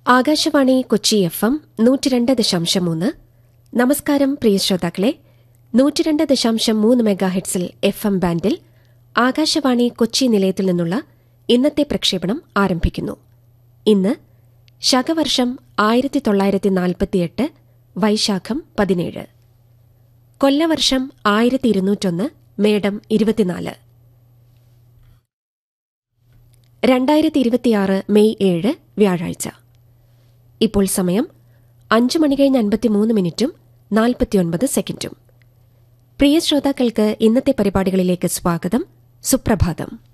Akashvani Kochi F M നൂറ്റിരണ്ട് ദശാംശം മൂന്ന് നമസ്കാരം പ്രിയ ശ്രോതാക്കളെ നൂറ്റിരണ്ട് ദശാംശം മൂന്ന് മെഗാഹെഡ്സിൽ എഫ് എം ബാൻഡിൽ ആകാശവാണി കൊച്ചി നിലയത്തിൽ നിന്നുള്ള ഇന്നത്തെ പ്രക്ഷേപണം ആരംഭിക്കുന്നു ഇന്ന് ശകവർഷം ആയിരത്തി തൊള്ളായിരത്തി നാൽപ്പത്തിയെട്ട് വൈശാഖം പതിനേഴ് കൊല്ലവർഷം ആയിരത്തി ഇരുന്നൂറ്റൊന്ന് മേടം ഇരുപത്തിനാല് രണ്ടായിരത്തി ഇരുപത്തിയാറ് മെയ് ഏഴ് വ്യാഴാഴ്ച ഇപ്പോൾ സമയം അഞ്ച് മണി കഴിഞ്ഞ് അൻപത്തിമൂന്ന് മിനിറ്റും നാൽപ്പത്തിയൊൻപത് സെക്കൻഡും പ്രിയ ശ്രോതാക്കൾക്ക് ഇന്നത്തെ പരിപാടികളിലേക്ക് സ്വാഗതം സുപ്രഭാതം